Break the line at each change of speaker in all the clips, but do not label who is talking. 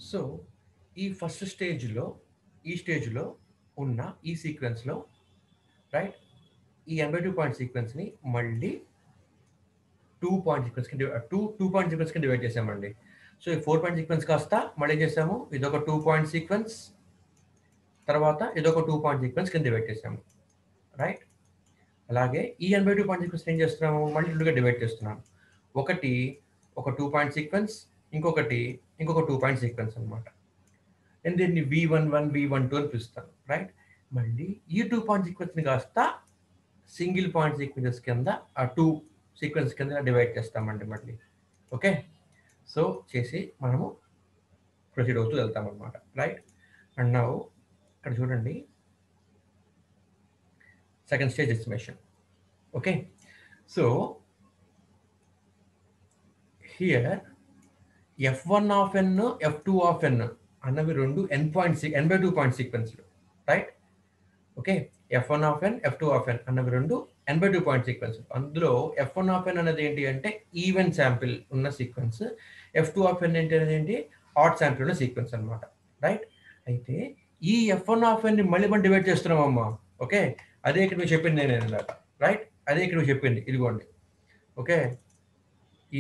So ఈ first స్టేజ్లో ఈ స్టేజ్లో ఉన్న ఈ సీక్వెన్స్లో రైట్ ఈ ఎనభై టూ పాయింట్ సీక్వెన్స్ని మళ్ళీ టూ పాయింట్ సీక్వెన్స్ కింద టూ టూ పాయింట్ సీక్వెన్స్ కింద డివైడ్ చేసామండి సో ఈ ఫోర్ పాయింట్ సీక్వెన్స్ కాస్త మళ్ళీ ఏం చేసాము ఇదొక టూ పాయింట్ సీక్వెన్స్ తర్వాత ఇదొక టూ పాయింట్ సీక్వెన్స్ కింద డివైడ్ చేసాము రైట్ అలాగే ఈ ఎనభై టూ పాయింట్ సీక్వెన్స్ ఏం చేస్తున్నాము మళ్ళీ రెండుగా డివైడ్ చేస్తున్నాము ఒకటి ఒక టూ పాయింట్ సీక్వెన్స్ ఇంకొకటి ఇంకొక టూ పాయింట్ సీక్వెన్స్ అనమాట నేను దీన్ని వి వన్ వన్ వి వన్ టూ అని పిలుస్తాను రైట్ మళ్ళీ ఈ టూ పాయింట్ సీక్వెన్స్ని కాస్త సింగిల్ పాయింట్ సీక్వెన్సెస్ కింద ఆ టూ సీక్వెన్స్ కింద డివైడ్ చేస్తామండి మళ్ళీ ఓకే సో చేసి మనము ప్రొసీడ్ అవుతూ వెళ్తాం అనమాట రైట్ అండ్ నౌ ఇక్కడ చూడండి second stage estimation okay so here F one of N F two of N అన్నవి రెండు N point N by two point సీక్వెన్స్లు right okay F one of N F two of N అన్నవి రెండు N by two point sequence అందులో F one of N అనేది ఏంటి అంటే even sample ఉన్న sequence F two of N ఏంటి అనేది ఏంటి ఆట్ శాంపిల్ ఉన్న సీక్వెన్స్ అనమాట రైట్ అయితే ఈ ఎఫ్ వన్ ఆఫ్ ఎన్ ని మళ్ళీ మనం డివైడ్ చేస్తున్నామమ్మా ఓకే అదే ఇక్కడ మీరు చెప్పింది నేను ఇందాక రైట్ అదే ఇక్కడ మీరు చెప్పింది ఇదిగోండి ఓకే ఈ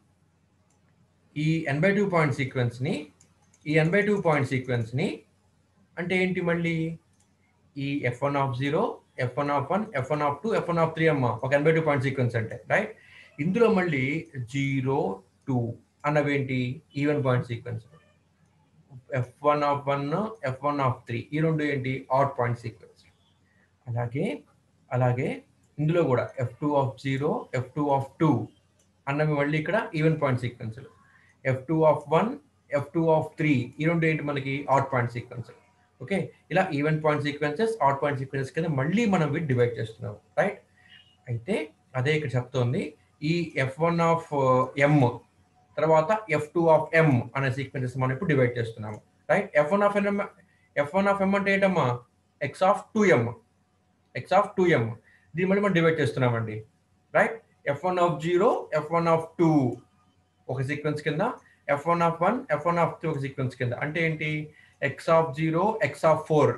ఈ ఎన్ బై టూ పాయింట్ సీక్వెన్స్ని ఈ ఎన్ బై టూ పాయింట్ సీక్వెన్స్ని అంటే ఏంటి మళ్ళీ ఈ F one of zero F one of one F one of two F one of three అమ్మ ఒక ఎనభై టూ పాయింట్ సీక్వెన్స్ అంటే రైట్ ఇందులో మళ్ళీ జీరో టూ అన్నవేంటి even point sequence F one of one F one of three ఈ రెండు ఏంటి ఆట్ పాయింట్ సీక్వెన్స్ అలాగే అలాగే ఇందులో కూడా F two of zero F two of two అన్నవి మళ్ళీ ఇక్కడ ఈవెన్ పాయింట్ సీక్వెన్స్లు F two of one F two of three ఈ రెండు ఏంటి మనకి ఆట్ పాయింట్ సీక్వెన్స్ ఓకే ఇలా even point sequences odd point sequences కింద మళ్ళీ మనం వీటి డివైడ్ చేస్తున్నాం రైట్ అయితే అదే ఇక్కడ చెప్తోంది ఈ ఎఫ్ వన్ ఆఫ్ ఎమ్ తర్వాత ఎఫ్ టూ ఆఫ్ ఎమ్ అనే సీక్వెన్సెస్ మనం ఇప్పుడు డివైడ్ చేస్తున్నాము right F one of N F one of M అంటే ఏంటమ్మా X of two M X of two M దీన్ని మళ్ళీ మనం డివైడ్ చేస్తున్నామండి right F one of zero F one of two ఒక సీక్వెన్స్ కింద F one of one F one of three ఒక sequence కింద అంటే ఏంటి X of zero X of four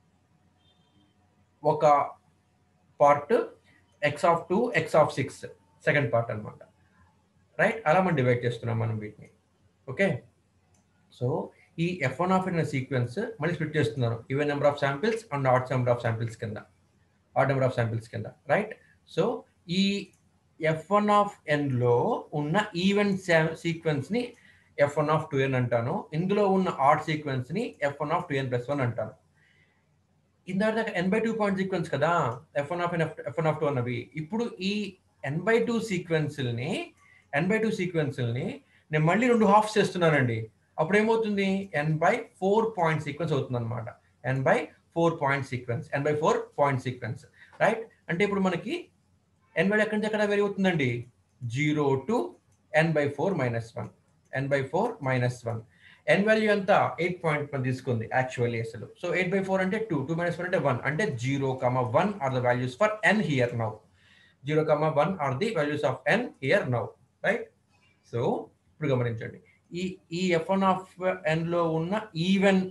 ఒక part X of two X of six second part అనమాట right అలా మనం డివైడ్ చేస్తున్నాం మనం వీటిని ఓకే సో ఈ ఎఫ్ వన్ ఆఫ్ అనే సీక్వెన్స్ మళ్ళీ స్ప్లిట్ చేస్తున్నాను even number of samples and odd number of samples కింద ఆట్ నెంబర్ ఆఫ్ శాంపిల్స్ కింద రైట్ సో ఈ ఎఫ్ వన్ ఆఫ్ ఎన్లో ఉన్న ఈవెన్ సీక్వెన్స్ని F one of two N అంటాను ఇందులో ఉన్న ఆర్ట్ సీక్వెన్స్ని F one of two N plus one అంటాను ఇందాక దాకా N by two point sequence కదా F one of N F one of two అన్నవి ఇప్పుడు ఈ ఎన్ బై టూ సీక్వెన్స్ని ఎన్ బై టూ సీక్వెన్స్ని నేను మళ్ళీ రెండు హాఫ్స్ చేస్తున్నానండి అప్పుడు ఏమవుతుంది N by four point sequence అవుతుంది అనమాట N by four point sequence N by four point sequence right అంటే ఇప్పుడు మనకి ఎన్ బై ఎక్కడి నుంచి ఎక్కడ వేరి అవుతుందండి zero to N by four minus one N by four minus one N value ఎంత ఎయిట్ పాయింట్ వన్ తీసుకుంది యాక్చువల్లీ అసలు సో ఎయిట్ బై ఫోర్ అంటే టూ టూ మైనస్ వన్ అంటే వన్ అంటే zero comma one are the values for N here now zero comma one are the values of N here now right so ఇప్పుడు గమనించండి ఈ ఈ F one of ఎన్లో ఉన్న even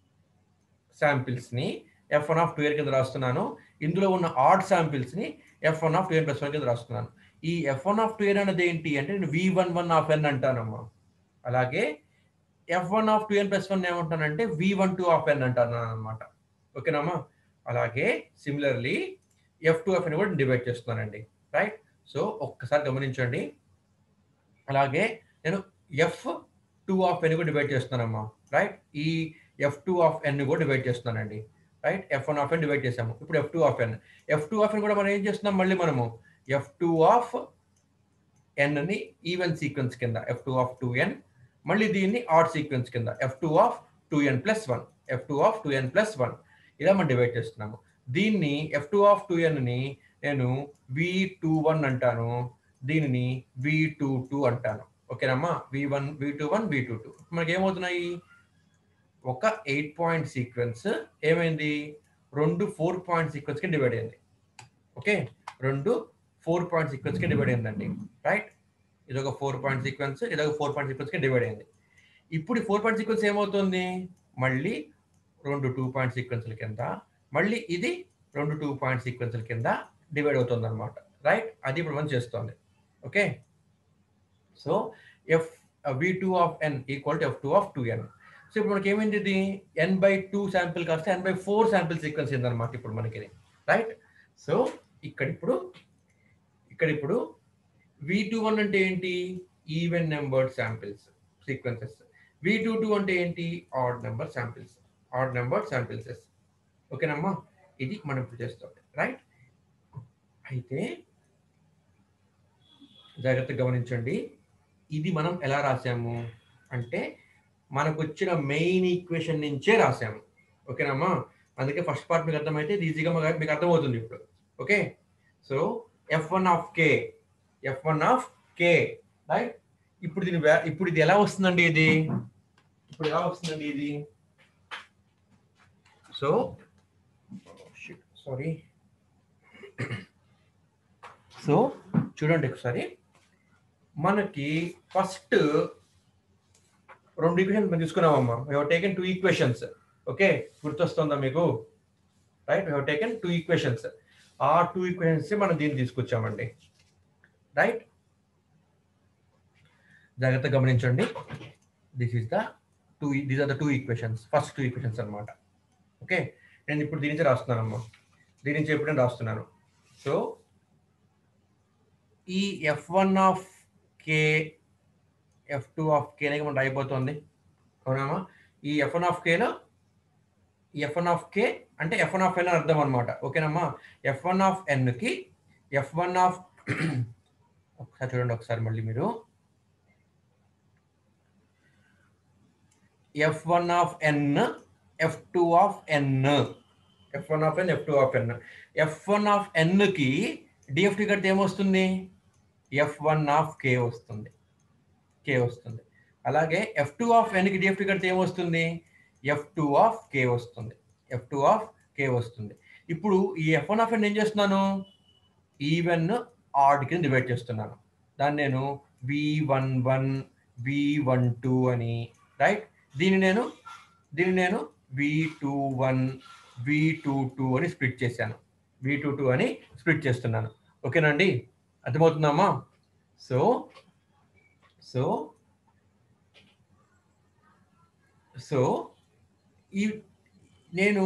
శాంపిల్స్ని F one of two year కింద రాస్తున్నాను ఇందులో ఉన్న ఆడ్ శాంపిల్స్ని F one of two year plus one కింద రాస్తున్నాను ఈ F one of two year అనేది ఏంటి అంటే నేను V one one of N అంటానమ్మా అలాగే F one of two N plus one ఏమంటానంటే V one two of N అంటాను అనమాట ఓకేనామా అలాగే similarly F two F N కూడా డివైడ్ చేస్తున్నానండి రైట్ సో ఒక్కసారి గమనించండి అలాగే నేను ఎఫ్ టూ ఆఫ్ ఎన్ కూడా డివైడ్ చేస్తున్నానమ్మా రైట్ ఈ ఎఫ్ టూ ఆఫ్ ఎన్ కూడా డివైడ్ చేస్తున్నానండి right F one of N divide చేసాము ఇప్పుడు F two of N F two of N కూడా మనం ఏం చేస్తున్నాం మళ్ళీ మనము ఎఫ్ టూ ఆఫ్ ఎన్ని ఈవెన్ సీక్వెన్స్ కింద F two of two N మళ్ళీ దీన్ని ఆడ్ సీక్వెన్స్ కింద F two of two N plus one F two of two N plus one ఇలా మనం డివైడ్ చేస్తున్నాము దీన్ని ఎఫ్ టూ ఆఫ్ టూ ఎన్ని నేను వి టూ వన్ అంటాను దీనిని వి టూ టూ అంటాను ఓకేనమ్మా వి వన్ వి టూ వన్ వి టూ టూ మనకి ఏమవుతున్నాయి ఒక ఎయిట్ పాయింట్ సీక్వెన్స్ ఏమైంది రెండు ఫోర్ పాయింట్ సీక్వెన్స్ కి డివైడ్ అయింది ఓకే రెండు ఫోర్ పాయింట్ సీక్వెన్స్ కి డివైడ్ అయిందండి రైట్ ఇది ఒక ఫోర్ పాయింట్ సీక్వెన్స్ ఇది ఒక ఫోర్ పాయింట్ సీక్వెన్స్ కి డివైడ్ అయింది ఇప్పుడు ఫోర్ పాయింట్ సీక్వెన్స్ ఏమవుతుంది మళ్ళీ రెండు టూ పాయింట్ సీక్వెన్స్ల కింద మళ్ళీ ఇది రెండు టూ పాయింట్ సీక్వెన్స్ల కింద డివైడ్ అవుతుంది అనమాట రైట్ అది ఇప్పుడు మనం చేస్తుంది okay so F V two of N equal to F two of two N so ఇప్పుడు మనకి ఏమైంది ఇది ఎన్ బై టూ శాంపిల్ కాస్త N by four sample sequence అయిందనమాట ఇప్పుడు మనకి రైట్ సో ఇక్కడ ఇప్పుడు ఇక్కడ ఇప్పుడు వి టూ వన్ అంటే ఏంటి even numbered samples sequences V two two అంటే ఏంటి odd number samples odd number samples ఓకేనమ్మా ఇది మనం ఇప్పుడు చేస్తాం రైట్ అయితే జాగ్రత్తగా గమనించండి ఇది మనం ఎలా రాసాము అంటే మనకు వచ్చిన మెయిన్ ఈక్వేషన్ నుంచే రాసాము ఓకేనమ్మా అందుకే ఫస్ట్ పార్ట్ మీకు అర్థమైతే ఇది ఈజీగా మాకు- మీకు అర్థమవుతుంది ఇప్పుడు okay so F one of K F one of K right ఇప్పుడు దీని వ్యా- ఇప్పుడు ఇది ఎలా వస్తుందండి ఇది ఇప్పుడు ఎలా వస్తుందండి ఇది సో సారీ సో చూడండి ఒకసారి మనకి ఫస్ట్ రెండు ఈక్వేషన్స్ మనం తీసుకున్నామమ్మా we have taken two equations okay గుర్తొస్తుందా మీకు right we have taken two equations ఆ టూ ఈక్వేషన్స్ మనం దీన్ని తీసుకొచ్చామండి రైట్ జాగ్రత్త గమనించండి this is the two these are the two equations first two equations అన్నమాట ఓకే నేను ఇప్పుడు దీని నుంచి రాస్తున్నానమ్మా దీని నుంచి ఎప్పుడు నేను రాస్తున్నాను సో ఈ F one of K F two of K అనేది మనం అయిపోతుంది అవునామా ఈ ఎఫ్ వన్ ఆఫ్ కేలో ఎఫ్ వన్ ఆఫ్ కే అంటే ఎఫ్ వన్ ఆఫ్ ఎన్ అని అర్థం అనమాట ఓకేనమ్మా ఎఫ్ వన్ ఆఫ్ ఎన్కి ఎఫ్ వన్ ఆఫ్ ఒకసారి చూడండి ఒకసారి మళ్ళీ మీరు F one of N F two of N F one of N F two of N F one of ఎన్కి డిఎఫ్టి కడితే ఏమొస్తుంది ఎఫ్ వన్ ఆఫ్ కే వస్తుంది కే వస్తుంది అలాగే ఎఫ్ టూ ఆఫ్ ఎన్కి డిఎఫ్టి కడితే ఏమొస్తుంది ఎఫ్ టూ ఆఫ్ కే వస్తుంది ఎఫ్ టూ ఆఫ్ కే వస్తుంది ఇప్పుడు ఈ ఎఫ్ వన్ ఆఫ్ ఎన్ ఏం చేస్తున్నాను ఈవెన్ ఆడ్ కింద డివైడ్ చేస్తున్నాను దాన్ని నేను వి వన్ వన్ వి వన్ టూ అని రైట్ దీన్ని నేను దీన్ని నేను వి టూ వన్ వి టూ టూ అని స్ప్లిట్ చేశాను వి టూ టూ అని స్ప్లిట్ చేస్తున్నాను ఓకేనండి అర్థమవుతుందమ్మా సో సో సో ఈ నేను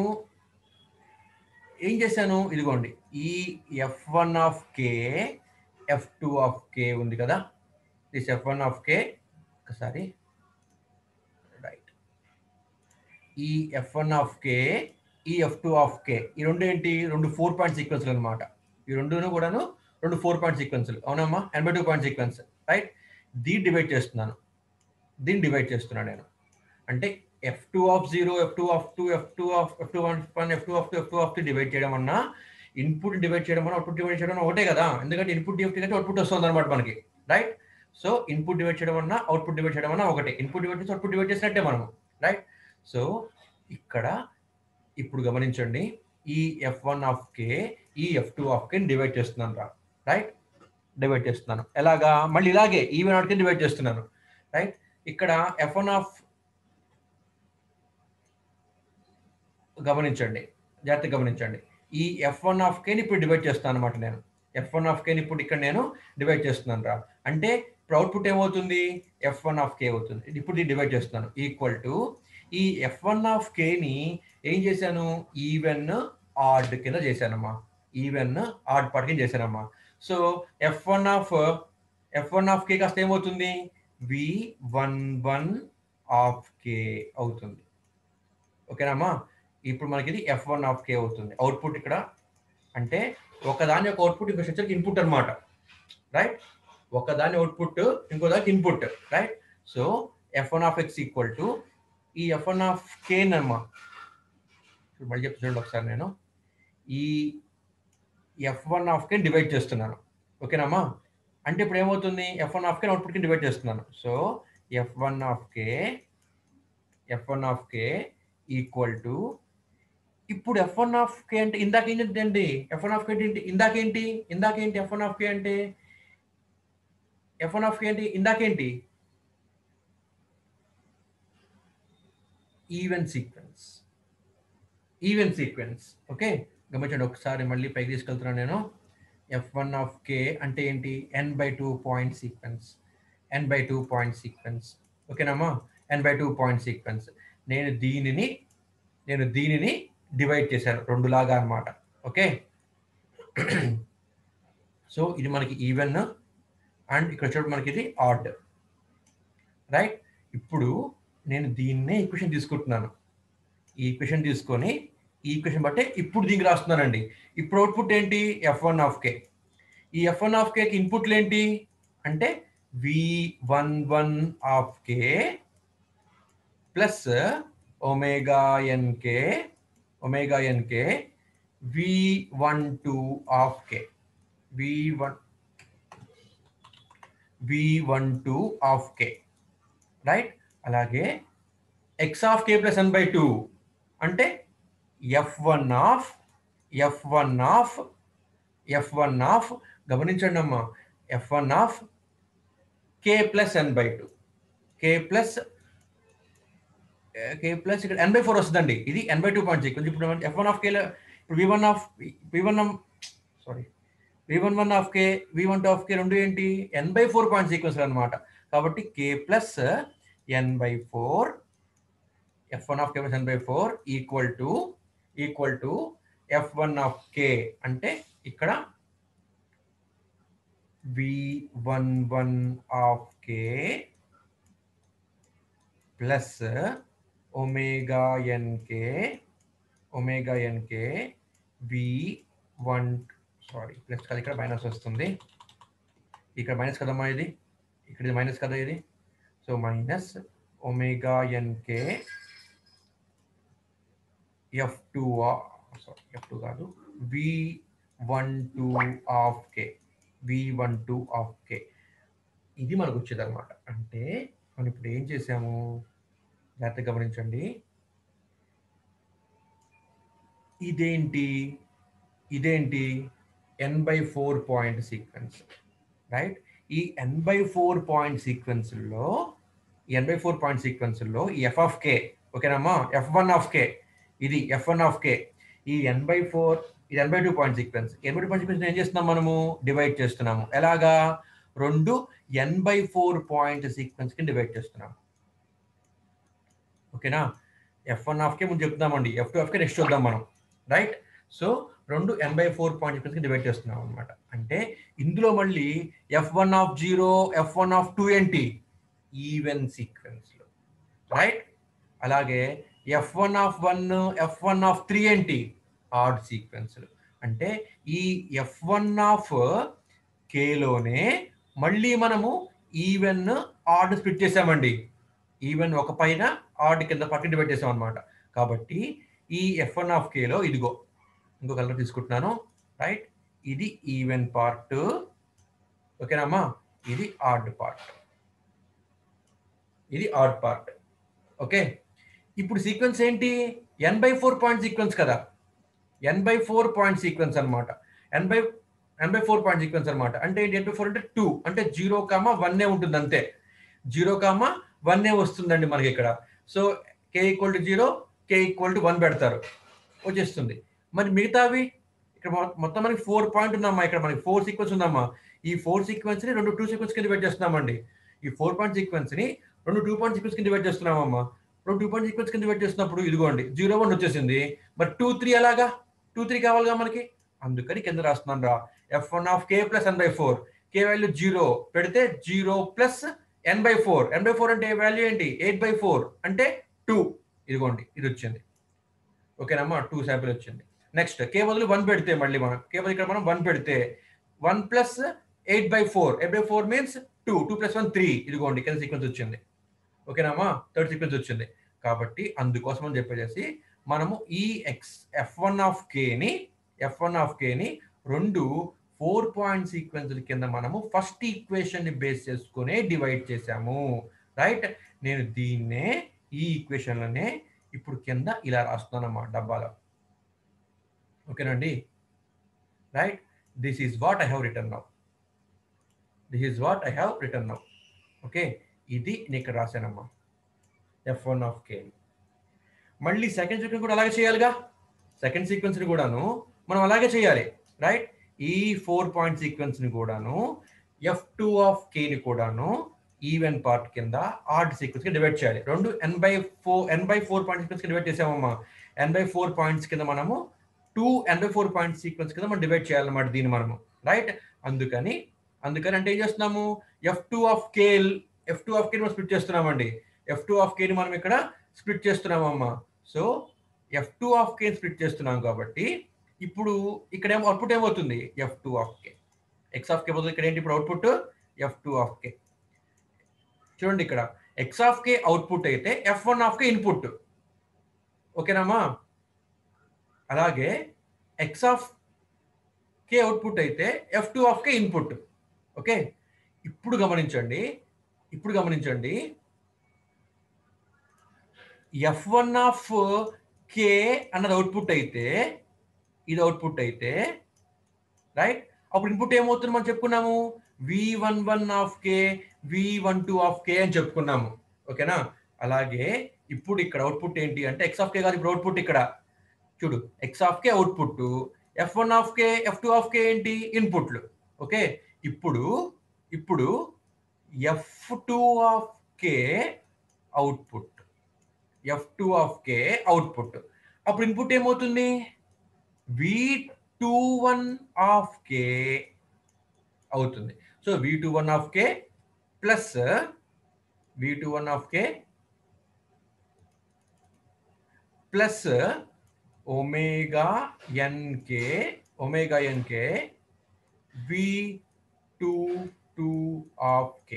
ఏం చేశాను ఇదిగోండి ఈ F one of K F two of K ఉంది కదా this F one of K ఒకసారి రైట్ ఈ ఎఫ్ వన్ ఆఫ్ కే ఈ ఎఫ్ టూ ఆఫ్ కే ఈ రెండు ఏంటి రెండు ఫోర్ పాయింట్ సీక్వెన్స్లు అనమాట ఈ రెండును కూడాను రెండు ఫోర్ పాయింట్ సీక్వెన్స్లు అవునమ్మా ఎనభై టూ పాయింట్ సీక్వెన్స్ రైట్ దీన్ని డివైడ్ చేస్తున్నాను దీన్ని డివైడ్ చేస్తున్నాను నేను అంటే F two of zero F two of two F two of F two one one F two of two F two of two divide చేయడం అన్నా ఇన్పుట్ డివైడ్ చేయడం అన్నా అవుట్పుట్ డివైడ్ చేయడం అన్నా ఒకటే కదా ఎందుకంటే ఇన్పుట్ డివైడ్ కంటే అవుట్పుట్ వస్తుంది అనమాట మనకి రైట్ సో ఇన్పుట్ డివైడ్ చేయడం అన్నా అవుట్పుట్ డివైడ్ చేయడం అన్నా ఒకటే ఇన్పుట్ డివైడ్ చేసి అవుట్పుట్ డివైడ్ చేసినట్టే మనము రైట్ సో ఇక్కడ ఇప్పుడు గమనించండి ఈ ఎఫ్ వన్ ఆఫ్ కే ఈ F two of K divide చేస్తున్నాను రా రైట్ డివైడ్ చేస్తున్నాను ఎలాగా మళ్ళీ ఇలాగే ఈవెన్ అవుట్ కి డివైడ్ చేస్తున్నాను రైట్ ఇక్కడ ఎఫ్ వన్ ఆఫ్ గమనించండి జాగ్రత్త గమనించండి ఈ ఎఫ్ వన్ ఆఫ్ కేని ఇప్పుడు డివైడ్ చేస్తాను అనమాట నేను ఎఫ్ వన్ ఆఫ్ కేని ఇప్పుడు ఇక్కడ నేను డివైడ్ చేస్తున్నాను రా అంటే ఇప్పుడు అవుట్పుట్ ఏమవుతుంది ఎఫ్ వన్ ఆఫ్ కే అవుతుంది ఇప్పుడు దీన్ని డివైడ్ చేస్తున్నాను ఈక్వల్ టు ఈ ఎఫ్ వన్ ఆఫ్ కేని ఏం చేశాను ఈవెన్ ఆడ్ కింద చేశానమ్మా ఈవెన్ ఆడ్ పార్ట్ కింద చేశానమ్మా so F one of F one of K కాస్త ఏమవుతుంది V one one of K అవుతుంది ఓకేనమ్మా ఇప్పుడు మనకి ఇది ఎఫ్ వన్ ఆఫ్ కే అవుతుంది అవుట్పుట్ ఇక్కడ అంటే ఒకదాని యొక్క అవుట్పుట్ ఇంకో స్ట్రక్చర్కి ఇన్పుట్ అనమాట రైట్ ఒకదాని అవుట్పుట్ ఇంకో దానికి input right so F one of X equal to ఈ ఎఫ్ వన్ ఆఫ్ కే అమ్మా ఇప్పుడు మళ్ళీ చెప్తా చూడండి ఒకసారి నేను ఈ F one of K divide చేస్తున్నాను ఓకేనమ్మా అంటే ఇప్పుడు ఏమవుతుంది F one of K output కి డివైడ్ చేస్తున్నాను so F one of K F one of K equal to ఇప్పుడు ఎఫ్ వన్ ఆఫ్ కే అంటే ఇందాక ఏంటండి ఎఫ్ వన్ ఆఫ్ కే ఏంటి ఇందాకేంటి ఇందాకేంటి ఎఫ్ వన్ ఆఫ్ కే అంటే ఎఫ్ వన్ ఆఫ్ కే ఏంటి ఇందాకేంటి even sequence even sequence okay గమనించండి ఒకసారి మళ్ళీ పైకి తీసుకెళ్తున్నాను నేను ఎఫ్ వన్ ఆఫ్ కే అంటే ఏంటి ఎన్ by two point sequence N by two point sequence ఓకేనమ్మా N by two point sequence నేను దీనిని నేను దీనిని డివైడ్ చేశాను రెండు లాగా అనమాట ఓకే సో ఇది మనకి ఈవెన్ అండ్ ఇక్కడ చూడండి మనకి ఇది ఆడ్ రైట్ ఇప్పుడు నేను దీన్నే ఈక్వేషన్ తీసుకుంటున్నాను ఈ ఈక్వేషన్ తీసుకొని ఈ ఈక్వేషన్ బట్టే ఇప్పుడు దీనికి రాస్తున్నానండి ఇప్పుడు అవుట్పుట్ ఏంటి ఎఫ్ వన్ ఆఫ్ కే ఈ ఎఫ్ వన్ ఆఫ్ కేకి ఇన్పుట్లు ఏంటి అంటే V one one of K plus omega NK omega NK V one two of K V one we one two of K right అలాగే X of K plus N by two అంటే F one of F one of F one of గమనించండి అమ్మా F one of K plus N by two K plus K plus ఇక్కడ ఎన్ by four వస్తుందండి ఇది N by two point sequence ఇప్పుడు F one of కేలో ఇప్పుడు వి one of V one sorry V one one of K V one two of K రెండు ఏంటి ఎన్ by four point sequence అనమాట కాబట్టి K plus N by four F one of K plus N by four equal to equal to F one of కే అంటే ఇక్కడ వి one one of K plus omega NK omega NK V one sorry plus కదా ఇక్కడ minus వస్తుంది ఇక్కడ minus కదమ్మా ఇది ఇక్కడ ఇది మైనస్ కదా ఇది so minus omega NK F two sorry F two కాదు V one two of K V one two of K ఇది మనకు వచ్చేది అనమాట అంటే మనం ఇప్పుడు ఏం చేసాము జాగ్రత్తగా గమనించండి ఇదేంటి ఇదేంటి N by four point sequence right ఈ ఎన్ బై ఫోర్ పాయింట్ సీక్వెన్స్లో ఎన్ బై ఫోర్ పాయింట్ సీక్వెన్స్లో ఈ ఎఫ్ ఆఫ్ కే ఓకేనమ్మా ఎఫ్ వన్ ఆఫ్ కే ఇది ఎఫ్ వన్ ఆఫ్ కే ఈ ఎన్ బై ఫోర్ ఇది N by two point sequence N by two point sequence ఏం చేస్తున్నాం మనము డివైడ్ చేస్తున్నాము ఎలాగా రెండు N by four point sequence కి డివైడ్ చేస్తున్నాం ఓకేనా ఎఫ్ వన్ ఆఫ్ కే ముందు చెప్తున్నామండి F two of K next చూద్దాం మనం రైట్ సో రెండు N by four point sequence కి డివైడ్ చేస్తున్నాం అనమాట అంటే ఇందులో మళ్ళీ F one of zero F one of two ఏంటి ఈవెన్ సీక్వెన్స్లో రైట్ అలాగే F one of one F one of three ఏంటి ఆడ్ సీక్వెన్స్లు అంటే ఈ ఎఫ్ వన్ ఆఫ్ కేలోనే మళ్ళీ మనము ఈవెన్ ఆడ్ స్ప్లిట్ చేసామండి ఈవెన్ ఒక పైన ఆడ్ కింద పక్కన డివైడ్ చేసాం అనమాట కాబట్టి ఈ ఎఫ్ వన్ ఆఫ్ కేలో ఇదిగో ఇంకో కలర్ తీసుకుంటున్నాను రైట్ ఇది ఈవెన్ పార్ట్ ఓకేనమ్మా ఇది ఆడ్ పార్ట్ ఇది ఆడ్ పార్ట్ ఓకే ఇప్పుడు సీక్వెన్స్ ఏంటి ఎన్ బై ఫోర్ పాయింట్ సీక్వెన్స్ కదా N by four point sequence అనమాట N by N by four point sequence అనమాట అంటే ఏంటి ఎన్ బై ఫోర్ అంటే టూ అంటే జీరో కామా వన్ ఏ ఉంటుంది అంతే జీరో కామా వన్ ఏ వస్తుందండి మనకి ఇక్కడ so K equal to zero K equal to one పెడతారు వచ్చేస్తుంది మరి మిగతావి ఇక్కడ మొ- మొత్తం మనకి ఫోర్ పాయింట్ ఉందమ్మా ఇక్కడ మనకి ఫోర్ సీక్వెన్స్ ఉందమ్మా ఈ ఫోర్ సీక్వెన్స్ ని రెండు టూ సీక్వెన్స్ కింద డివైడ్ చేస్తున్నామండి ఈ ఫోర్ పాయింట్ సీక్వెన్స్ ని రెండు టూ పాయింట్ సీక్వెన్స్ కింద డివైడ్ చేస్తున్నామమ్మా రెండు టూ పాయింట్ సీక్వెన్స్ కింద డివైడ్ చేస్తున్నప్పుడు ఇదిగోండి జీరో వన్ వచ్చేసింది మరి టూ త్రీ అలాగా టూ త్రీ కావాలిగా మనకి అందుకని కింద రాస్తున్నాను రా F one of K plus N by four K value zero పెడితే zero plus N by four N by four అంటే వాల్యూ ఏంటి ఎయిట్ బై ఫోర్ అంటే టూ ఇదిగోండి ఇది వచ్చింది ఓకేనమ్మా టూ శాంపిల్ వచ్చింది నెక్స్ట్ కే బదులు వన్ పెడితే మళ్ళీ మనం కే బదులు ఇక్కడ మనం వన్ పెడితే one plus eight by four eight by four means two two plus one three ఇదిగోండి కింద సీక్వెన్స్ వచ్చింది ఓకేనామా థర్డ్ సీక్వెన్స్ వచ్చింది కాబట్టి అందుకోసం అని చెప్పేసి మనము ఈ ఎక్స్ ఎఫ్ వన్ ఆఫ్ కేని ఎఫ్ వన్ ఆఫ్ కేని రెండు ఫోర్ పాయింట్ సీక్వెన్స్ల కింద మనము ఫస్ట్ ఈక్వేషన్ ని బేస్ చేసుకునే డివైడ్ చేసాము రైట్ నేను దీన్నే ఈ ఈక్వేషన్లనే ఇప్పుడు కింద ఇలా రాస్తున్నాను అన్నమాట డబ్బాలో ఓకేనండి right this is what I have return now this is what I have return now okay ఇది నేను ఇక్కడ రాశానమ్మా ఎఫ్ వన్ ఆఫ్ కే మళ్ళీ సెకండ్ సీక్వెన్స్ కూడా అలాగే చేయాలిగా సెకండ్ సీక్వెన్స్ ని కూడాను మనం అలాగే చేయాలి రైట్ ఈ ఫోర్ పాయింట్ సీక్వెన్స్ ని కూడాను ఎఫ్ టూ ఆఫ్ ని కూడాను ఈవెన్ పార్ట్ కింద ఆర్ట్ సీక్వెన్స్ కి డివైడ్ చేయాలి రెండు N by four N by four point sequence కి డివైడ్ చేసామమ్మా ఎన్ బై ఫోర్ పాయింట్స్ కింద మనము two N by four point sequence కింద మనం డివైడ్ చేయాలన్నమాట దీన్ని మనము రైట్ అందుకని అందుకని అంటే ఏం చేస్తున్నాము ఎఫ్ టూ ఆఫ్ కేల్ ఎఫ్ టూ ఆఫ్ కే మనం స్ప్లిట్ చేస్తున్నామండి ఎఫ్ టూ ఆఫ్ ని మనం ఇక్కడ స్ప్లిట్ చేస్తున్నామమ్మా so F two of K split చేస్తున్నాం కాబట్టి ఇప్పుడు ఇక్కడ ఏమో అవుట్పుట్ ఏమవుతుంది F two of K X of K బదులు ఇక్కడ ఏంటి ఇప్పుడు output F two of K చూడండి ఇక్కడ ఎక్స్ ఆఫ్ కే అవుట్పుట్ అయితే F one of K input ఓకేనామా అలాగే ఎక్స్ ఆఫ్ కే అవుట్పుట్ అయితే F two of K input okay ఇప్పుడు గమనించండి ఇప్పుడు గమనించండి ఎఫ్ వన్ ఆఫ్ కే అన్నది అవుట్పుట్ అయితే ఇది అవుట్పుట్ అయితే రైట్ అప్పుడు ఇన్పుట్ ఏమవుతుంది మనం చెప్పుకున్నాము V one one of K V one two of K అని చెప్పుకున్నాము ఓకేనా అలాగే ఇప్పుడు ఇక్కడ అవుట్పుట్ ఏంటి అంటే ఎక్స్ ఆఫ్ కే కాదు ఇప్పుడు అవుట్పుట్ ఇక్కడ చూడు X of K output F one of K F two of K ఏంటి ఇన్పుట్లు ఓకే ఇప్పుడు ఇప్పుడు F two of K output F two of K output అప్పుడు ఇన్పుట్ ఏమవుతుంది V two one of K అవుతుంది so V two one of K plus V two one of K plus omega NK omega NK V two two of K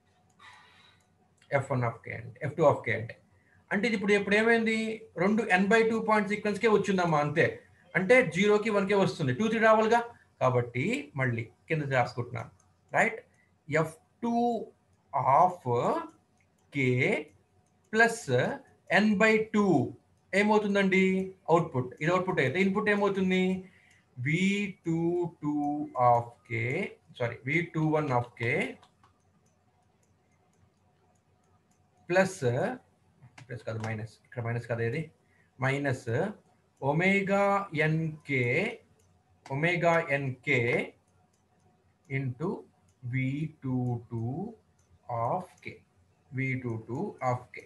F one of కే అంటే F two of కే అంటే అంటే ఇది ఇప్పుడు ఇప్పుడు ఏమైంది రెండు N by two point sequence వచ్చిందమ్మా అంతే అంటే జీరోకి వన్కే వస్తుంది టూ త్రీ రావాలిగా కాబట్టి మళ్ళీ కింద రాసుకుంటున్నాను right F two of K plus N by two ఏమవుతుందండి అవుట్పుట్ ఇది అవుట్పుట్ అయితే ఇన్పుట్ ఏమవుతుంది V two two of K sorry V two one of K plus plus కాదు మైనస్ ఇక్కడ మైనస్ కదా ఇది minus omega NK omega NK into V two two of K V two two of K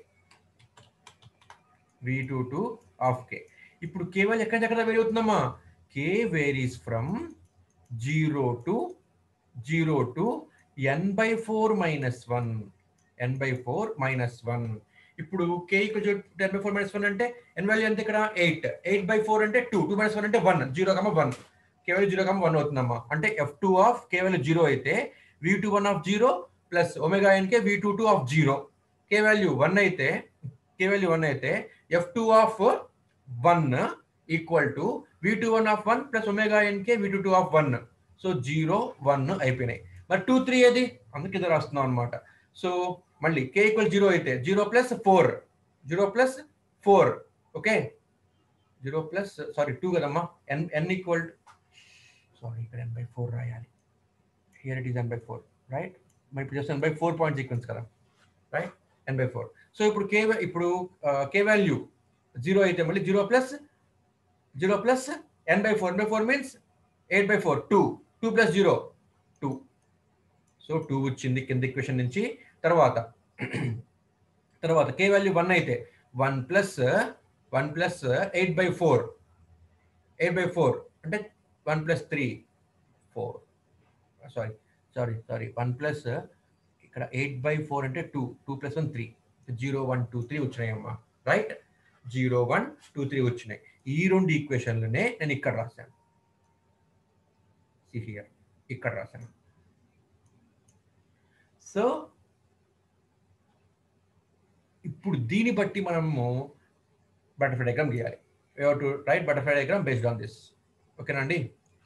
V two two of K ఇప్పుడు కేవలం ఎక్కడ ఎక్కడ vary అవుతుందమ్మా K varies from zero to zero to N by four minus one N by four minus one ఇప్పుడు K ten by four minus one అంటే N value ఎంత ఇక్కడ eight eight by four అంటే టూ టూ మైనస్ వన్ అంటే one zero comma one కేవలం zero comma one అవుతుందమ్మా అంటే F two of కేవలం జీరో అయితే V two one of zero plus omega NK V two two of zero K value one అయితే కే value one అయితే F two of one equal to V two one of one plus omega NK V two two of one so zero one అయిపోయినాయి మరి two three ఏది అందుకే ఇది రాస్తున్నాం అనమాట so మళ్ళీ కే ఈక్వల్ జీరో అయితే zero plus four zero plus four okay zero plus sorry two కదమ్మా ఎన్ ఎన్ ఈక్వల్ సారీ ఇక్కడ ఎన్ బై ఫోర్ రాయాలి here it is n by four right మరి ఇప్పుడు just n by four point sequence కదా right n by four so ఇప్పుడు k ఇప్పుడు k value zero అయితే మళ్ళీ zero plus zero plus N by four N by four means eight by four two two plus zero two so two వచ్చింది కింద equation నుంచి తర్వాత తర్వాత k value one అయితే one plus one plus eight by four eight by four అంటే one plus three four sorry sorry sorry one plus ఇక్కడ eight by four అంటే two two plus one three zero one two three వచ్చినాయమ్మా right zero one two three వచ్చినాయి ఈ రెండు ఈక్వేషన్లనే నేను ఇక్కడ రాశాను హియర్ ఇక్కడ రాశాను సో ఇప్పుడు దీన్ని బట్టి మనము బటర్ఫ్లై డయాగ్రామ్ గీయాలి to write butterfly diagram based on this ఓకేనండి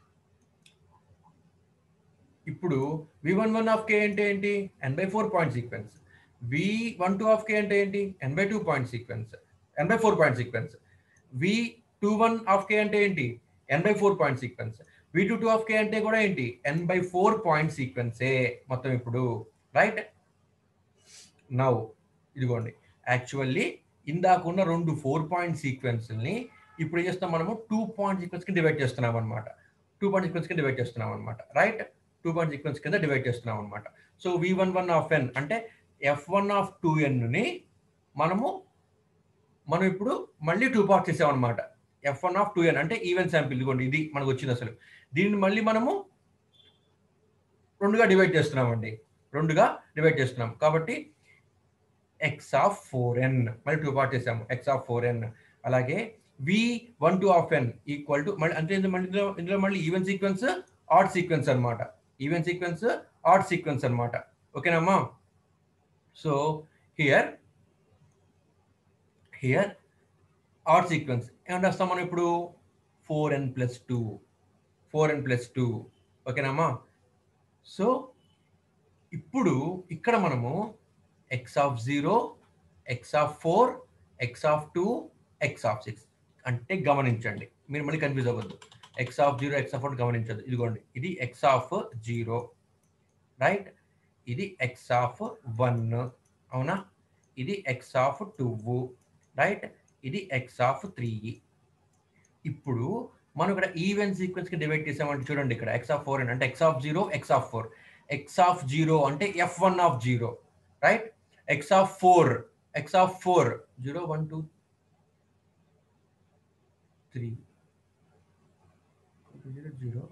ఇప్పుడు వి వన్ వన్ ఆఫ్ కే అంటే ఏంటి ఎన్ by four point sequence v one two of కే అంటే ఏంటి ఎన్ by two point sequence N by four point sequence v two one of కే అంటే ఏంటి ఎన్ by four point sequence v two two of కే అంటే కూడా ఏంటి ఎన్ by four point సీక్వెన్సే మొత్తం ఇప్పుడు right now ఇదిగోండి యాక్చువల్లీ ఇందాక ఉన్న రెండు ఫోర్ పాయింట్ సీక్వెన్స్ని ఇప్పుడు ఏం చేస్తాం మనము టూ పాయింట్ సీక్వెన్స్ కి డివైడ్ చేస్తున్నాం అనమాట టూ పాయింట్ సీక్వెన్స్ కి డివైడ్ చేస్తున్నాం అనమాట రైట్ టూ పాయింట్ సీక్వెన్స్ కింద డివైడ్ చేస్తున్నాం అనమాట so we one one of n అంటే ఎఫ్ వన్ ఆఫ్ టూ ఎన్ని మనము మనం ఇప్పుడు మళ్ళీ టూ పార్ట్ చేసాం అనమాట f one of two n అంటే ఈవెన్ శాంపిల్ ఇదిగోండి ఇది మనకు వచ్చింది అసలు దీన్ని మళ్ళీ మనము రెండుగా డివైడ్ చేస్తున్నామండి రెండుగా డివైడ్ చేస్తున్నాం కాబట్టి ఎక్స్ ఆఫ్ ఫోర్ ఎన్ మళ్ళీ టూ పార్ట్ చేసాము ఎక్స్ ఆఫ్ ఫోర్ ఎన్ అలాగే v one two of N equal to మళ్ళీ అంటే మళ్ళీ ఇందులో ఇందులో మళ్ళీ ఈవెన్ సీక్వెన్స్ ఆడ్ సీక్వెన్స్ అనమాట ఈవెన్ సీక్వెన్స్ ఆడ్ సీక్వెన్స్ అనమాట ఓకేనమ్మా so here here odd sequence ఏమంటే వస్తాం మనం ఇప్పుడు four n plus two four n plus two ఓకేనమ్మా సో ఇప్పుడు ఇక్కడ మనము x of zero X of four x of two X of six అంటే గమనించండి మీరు మళ్ళీ కన్ఫ్యూజ్ అవ్వద్దు x of zero X of four గమనించద్దు ఇదిగోండి ఇది ఎక్స్ ఆఫ్ జీరో రైట్ ఇది ఎక్స్ ఆఫ్ వన్ అవునా ఇది ఎక్స్ ఆఫ్ టూ రైట్ ఇది ఎక్స్ ఆఫ్ త్రీ ఇప్పుడు మనం ఇక్కడ ఈవెన్ సీక్వెన్స్ కి డివైడ్ చేసామంటే చూడండి ఇక్కడ ఎక్స్ ఆఫ్ ఫోర్ అంటే x of zero X of four x of zero అంటే F one of zero right x of four x of four zero one two three zero zero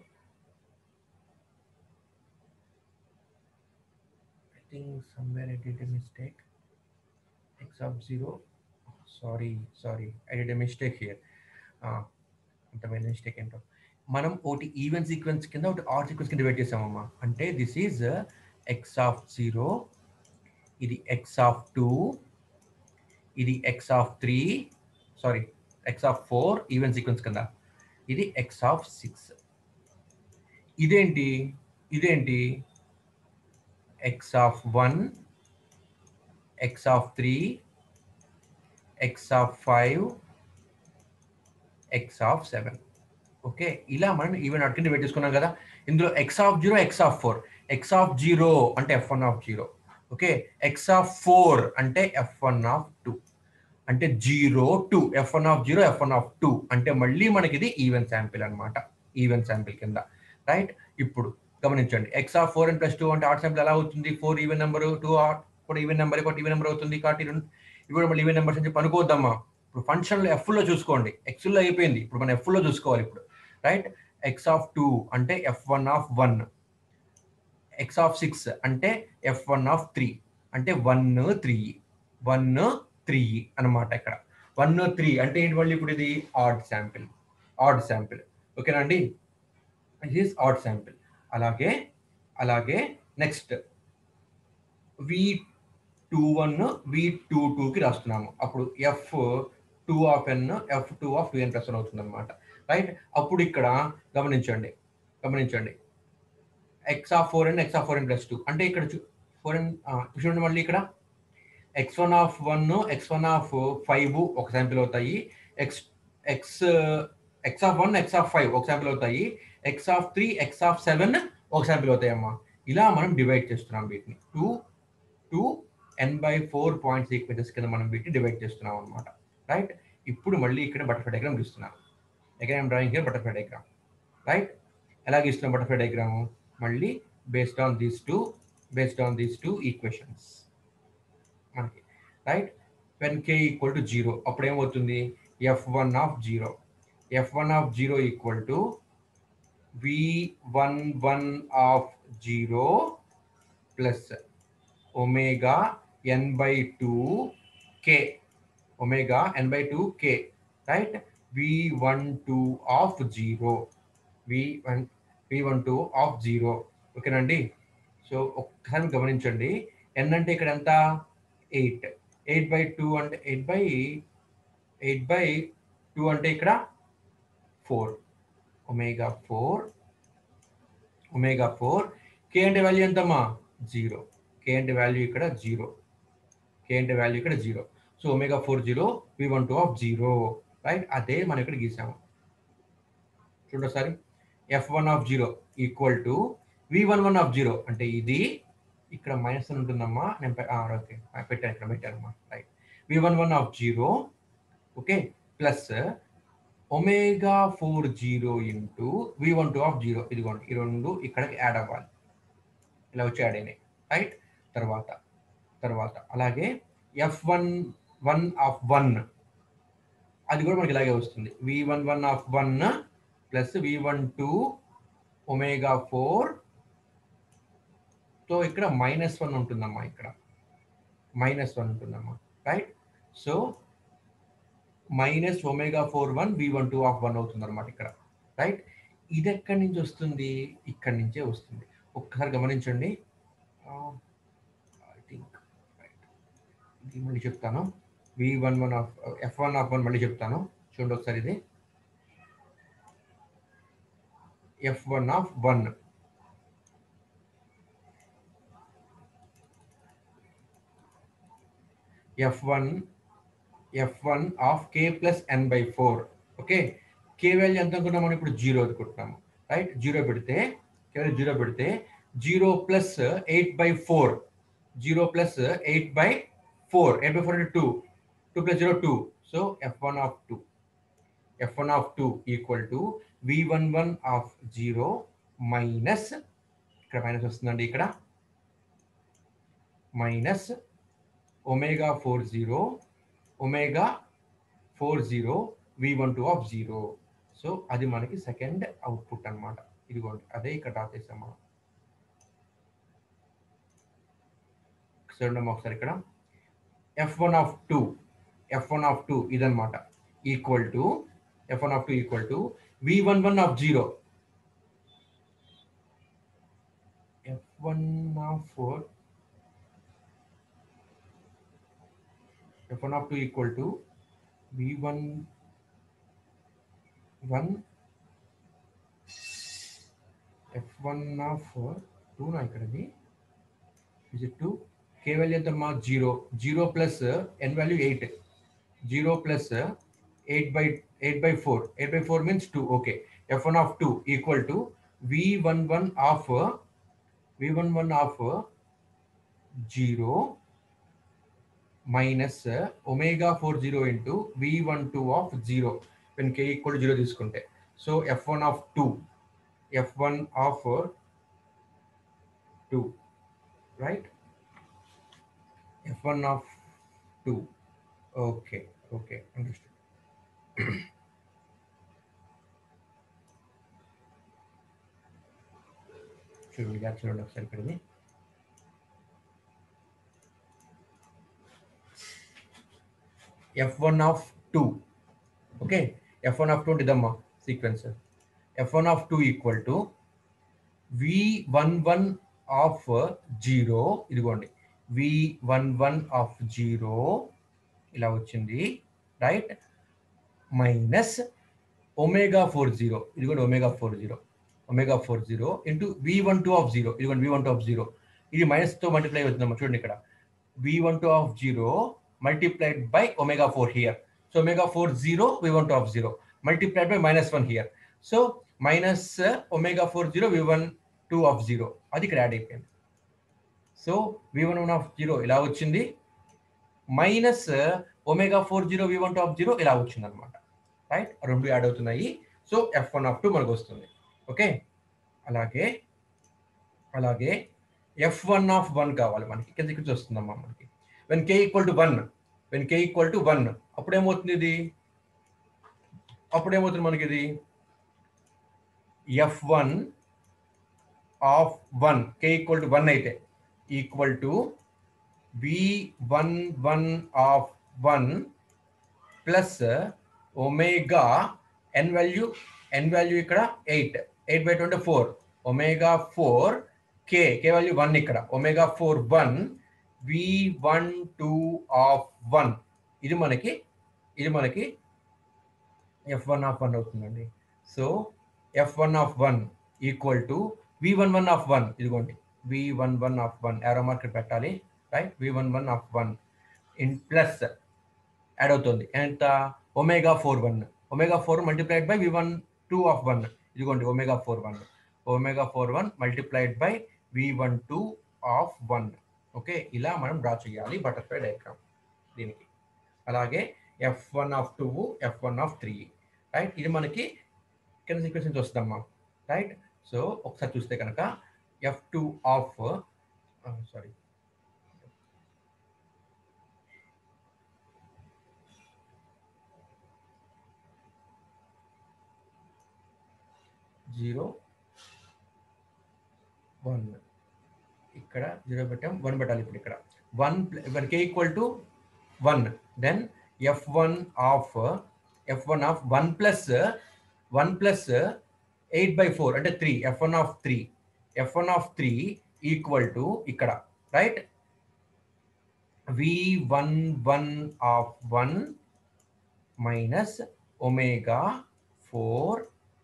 I think somewhere I did a mistake. X of zero. Sorry, sorry. I did a mistake here. Uh, అంతమైన mistake ఏంటో మనం ఒకటి even sequence కింద ఒకటి odd sequence కింద divide చేసామమ్మా అంటే this is x of zero ఇది ఎక్స్ ఆఫ్ టూ ఇది x of three sorry x of four even sequence కింద ఇది ఎక్స్ ఆఫ్ సిక్స్ ఇదేంటి ఇదేంటి x of one X of three x of five x of seven okay ఇలా మనం even odd కింద divide చేసుకున్నాం కదా ఇందులో x of zero X of four x of zero అంటే F one of zero okay x of four అంటే F one of two అంటే zero two F one of zero F one of two అంటే మళ్ళీ మనకి ఇది even sample అనమాట even sample కింద right ఇప్పుడు గమనించండి x of four and plus two అంటే ఆర్ట్ శాంపిల్ ఎలా అవుతుంది four even number two odd కూడా ఈవెన్ నెంబర్ ఒకటి ఈవెన్ నెంబర్ అవుతుంది కాబట్టి రెండు ఇవి మళ్ళీ ఈవెన్ నెంబర్స్ అని చెప్పి అనుకోవద్దమ్మా ఇప్పుడు ఫంక్షన్లో ఎఫ్లో చూసుకోండి ఎక్స్లో అయిపోయింది ఇప్పుడు మనం ఎఫ్లో చూసుకోవాలి ఇప్పుడు రైట్ ఎక్స్ ఆఫ్ టూ అంటే F one of one X of six అంటే ఎఫ్ వన్ ఆఫ్ త్రీ అంటే వన్ త్రీ వన్ త్రీ అనమాట ఇక్కడ వన్ త్రీ అంటే ఏంటి మళ్ళీ ఇప్పుడు ఇది ఆడ్ శాంపిల్ ఆడ్ శాంపిల్ ఓకేనా అండి ఇట్ ఈస్ ఆడ్ శాంపిల్ అలాగే అలాగే నెక్స్ట్ వి టూ వన్ వి టూ టూకి రాస్తున్నాము అప్పుడు f two of N F two of two N plus one అవుతుంది అనమాట రైట్ అప్పుడు ఇక్కడ గమనించండి గమనించండి x of four n x of four n plus two అంటే ఇక్కడ ఫోర్ ఎన్ చూడండి మళ్ళీ ఇక్కడ x one of one x one of five ఒక శాంపిల్ అవుతాయి x x x of one X of five ఒక శాంపిల్ అవుతాయి X of three x of seven ఒక శాంపిల్ అవుతాయి అమ్మా ఇలా మనం డివైడ్ చేస్తున్నాం వీటిని two two N by four point sequences కింద మనం వీటిని డివైడ్ చేస్తున్నాం అనమాట రైట్ ఇప్పుడు మళ్ళీ ఇక్కడ బటర్ఫ్లై డయాగ్రామ్ గీస్తున్నాం again drawing here butterfly diagram right ఎలా గీస్తున్నాం బటర్ఫ్లై డయాగ్రామ్ మళ్ళీ based on these two based on these two equations మనకి right when K equal to zero అప్పుడు ఏమవుతుంది F one of zero F one of zero equal to we one one of zero plus omega N by two k omega N by two k right we one two of zero we one we one two of zero ఓకేనండి so ఒక్కసారి గమనించండి n అంటే ఇక్కడ ఎంత eight eight by two అంటే eight by eight by two అంటే ఇక్కడ four omega four omega four k అంటే వాల్యూ ఎంతమ్మా జీరో కే అంటే వాల్యూ ఇక్కడ జీరో కే అంటే వాల్యూ ఇక్కడ zero so omega four zero we one two of zero right అదే మనం ఇక్కడ గీసాము చూడండి ఒకసారి f one of zero equal to we one one of zero అంటే ఇది ఇక్కడ మైనస్ ఉంటుందమ్మా నేను ఓకే పెట్టాను ఇక్కడ పెట్టానమ్మా right we one one of zero okay plus omega four zero into v one two of zero ఇదిగోండి ఈ రెండు ఇక్కడికి యాడ్ అవ్వాలి ఇలా వచ్చి యాడ్ అయినాయి రైట్ తర్వాత తర్వాత అలాగే F one one of one అది కూడా మనకి ఇలాగే వస్తుంది v one one of one plus v one two omega four తో ఇక్కడ మైనస్ వన్ ఉంటుందమ్మా ఇక్కడ మైనస్ వన్ ఉంటుందమ్మా right so minus omega four one we one two of one అవుతుంది అనమాట ఇక్కడ రైట్ ఇది ఎక్కడి నుంచి వస్తుంది ఇక్కడి నుంచే వస్తుంది ఒక్కసారి గమనించండి ఐ థింక్ రైట్ ఇది మళ్ళీ చెప్తాను v one one of F one of one మళ్ళీ చెప్తాను చూడండి ఒకసారి ఇది F one of one F one F one of K plus N by four okay k value ఎంత అనుకున్నాం మనం ఇప్పుడు జీరో అనుకుంటున్నాము రైట్ జీరో పెడితే కేవలం జీరో పెడితే zero plus eight by four zero plus eight by four eight by four అంటే two two plus zero two so F one of two F one of two equal to we one one of zero minus ఇక్కడ minus వస్తుందండి ఇక్కడ minus omega four zero omega four zero we one two of zero so అది మనకి second output అనమాట ఇదిగోండి అదే ఇక్కడ draw చేసాం మనం చూడండి ఒకసారి ఇక్కడ F one of two F one of two ఇదనమాట equal to F one of two equal to we one one of zero F one of four f1 of 2 equal to v1 1 f1 of 2 నా ఇక్కడది is it 2 k value ఎంత మా 0 0 plus n value 8 0 plus 8 by 8 by 4 8 by 4 means 2 okay f1 of 2 equal to v11 of v11 of 0 minus omega four zero into v one two of zero when K equal zero తీసుకుంటే so F one of two F one of two right F one of two okay okay understood చూడండి gap చూడండి ఒకసారి ఇక్కడది f one of two okay F one of two ఇదమ్మా sequence F one of two equal to we one one of zero ఇదిగోండి వి one one of zero ఇలా వచ్చింది right minus omega four zero ఇదిగోండి omega four zero omega four zero into v one two of zero ఇదిగోండి వి one two of zero ఇది మైనస్తో multiply అవుతుందమ్మా చూడండి ఇక్కడ వి one two of zero multiplied by omega 4 here. So omega 4 0, we want to have 0. Multiplied by minus 1 here. So minus uh, omega 4 0, we want 2 of 0. అది ఇక్కడ add అయిపోయింది so we one one of zero ఇలా వచ్చింది minus omega four zero we one two of zero ఇలా వచ్చింది అనమాట right రెండు add అవుతున్నాయి so F one of two మనకు వస్తుంది ఓకే అలాగే అలాగే ఎఫ్ వన్ ఆఫ్ వన్ కావాలి మనకి కింద ఇక్కడ వస్తుందమ్మా మనకి when K equal to one when K equal to one అప్పుడేమవుతుంది ఇది అప్పుడేమవుతుంది మనకి ఇది F one of one K equal to one అయితే equal to we one one of one plus omega N value N value ఇక్కడ eight eight by twenty four omega four K K value one ఇక్కడ omega four one we one two of one ఇది మనకి ఇది మనకి F one of one అవుతుందండి so F one of one equal to we one one of one ఇదిగోండి వి one one of one arrow mark పెట్టాలి right we one one of one in plus add అవుతుంది ఎంత omega four one omega four multiplied by V one two of one ఇదిగోండి omega four one omega four one multiplied by V one two of one okay ఇలా మనం draw చేయాలి butterfly diagram దీనికి అలాగే F one of two F one of three right ఇది మనకి కింద sequence నుంచి వస్తుందమ్మా రైట్ సో ఒకసారి చూస్తే కనుక F two of sorry zero one ఇక్కడ జీరో పెట్టాం వన్ పెట్టాలి ఇప్పుడు ఇక్కడ one one K equal to one then F one of F one of one plus one plus eight by four అంటే three F one of three F one of three equal to ఇక్కడ right we one one of one minus omega four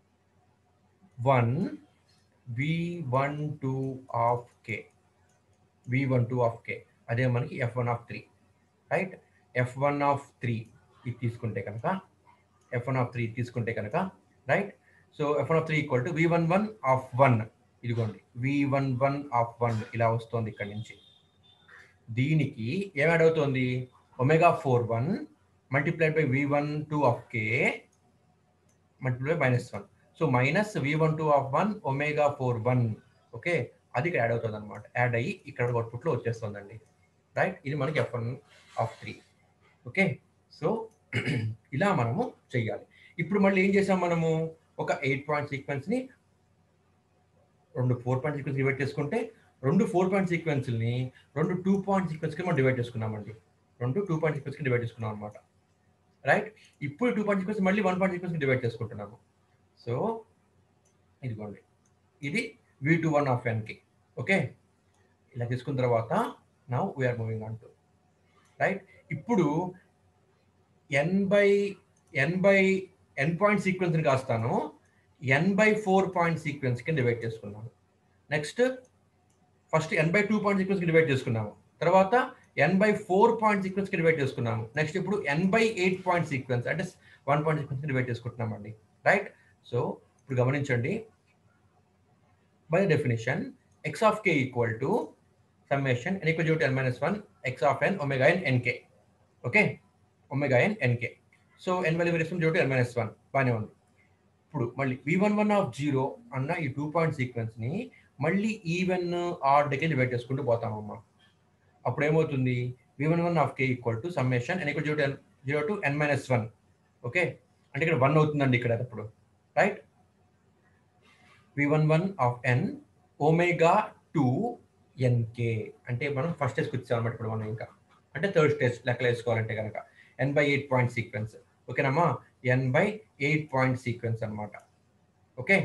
one we one two of K V one two of కే అదే మనకి F one of three right F one of three ఇది తీసుకుంటే కనుక F one of three తీసుకుంటే కనుక right so F one of three equal to we one one of one ఇదిగోండి వి one one of one ఇలా వస్తుంది ఇక్కడ నుంచి దీనికి ఏం యాడ్ అవుతుంది omega four one multiplied by V one two of K multiply minus one so minus V one two of one omega four one okay అది ఇక్కడ యాడ్ అవుతుంది అనమాట యాడ్ అయ్యి ఇక్కడ అవుట్పుట్లో వచ్చేస్తుందండి రైట్ ఇది మనకి F one of three okay so ఇలా మనము చెయ్యాలి ఇప్పుడు మళ్ళీ ఏం చేసాం మనము ఒక ఎయిట్ పాయింట్ సీక్వెన్స్ని రెండు ఫోర్ పాయింట్ సీక్వెన్స్ డివైడ్ చేసుకుంటే రెండు ఫోర్ పాయింట్ సీక్వెన్స్ని రెండు టూ పాయింట్ సీక్వెన్స్కి మనం డివైడ్ చేసుకున్నామండి రెండు టూ పాయింట్ సీక్వెన్స్కి డివైడ్ చేసుకున్నాం అనమాట రైట్ ఇప్పుడు టూ పాయింట్ సీక్వెన్స్ మళ్ళీ వన్ పాయింట్ సీక్వెన్స్కి డివైడ్ చేసుకుంటున్నాము సో ఇదిగోండి ఇది వి టూ వన్ ఆఫ్ ఎన్కి ఓకే ఇలా తీసుకున్న తర్వాత now we're moving on to right ఇప్పుడు N by N by N point సీక్వెన్స్ని కాస్తాను N by four point sequence కింద డివైడ్ చేసుకున్నాను next first N by two point సీక్వెన్స్కి డివైడ్ చేసుకున్నాము తర్వాత ఎన్ బై ఫోర్ పాయింట్ సీక్వెన్స్కి డివైడ్ చేసుకున్నాము నెక్స్ట్ ఇప్పుడు N by eight point sequence అంటే వన్ పాయింట్ సీక్వెన్స్కి డివైడ్ చేసుకుంటున్నామండి రైట్ సో ఇప్పుడు గమనించండి by definition X of K equal to summation N equal to N minus one X of N omega N NK okay omega N NK so N value varies zero to N minus one బాగానే ఉంది ఇప్పుడు మళ్ళీ V one one of zero అన్న ఈ two point సీక్వెన్స్ని మళ్ళీ even are decay divide చేసుకుంటూ పోతామమ్మా అప్పుడు ఏమవుతుంది V one one of K equal to summation N equal zero to N zero to N minus one okay అంటే ఇక్కడ వన్ అవుతుందండి ఇక్కడ అప్పుడు right we one one of N omega two NK అంటే మనం ఫస్ట్ స్టేజ్కి వచ్చాం అనమాట ఇప్పుడు మనం ఇంకా అంటే థర్డ్ స్టేజ్ లెక్కలు వేసుకోవాలంటే కనుక N by eight point sequence ఓకేనమ్మా N by eight point sequence అనమాట okay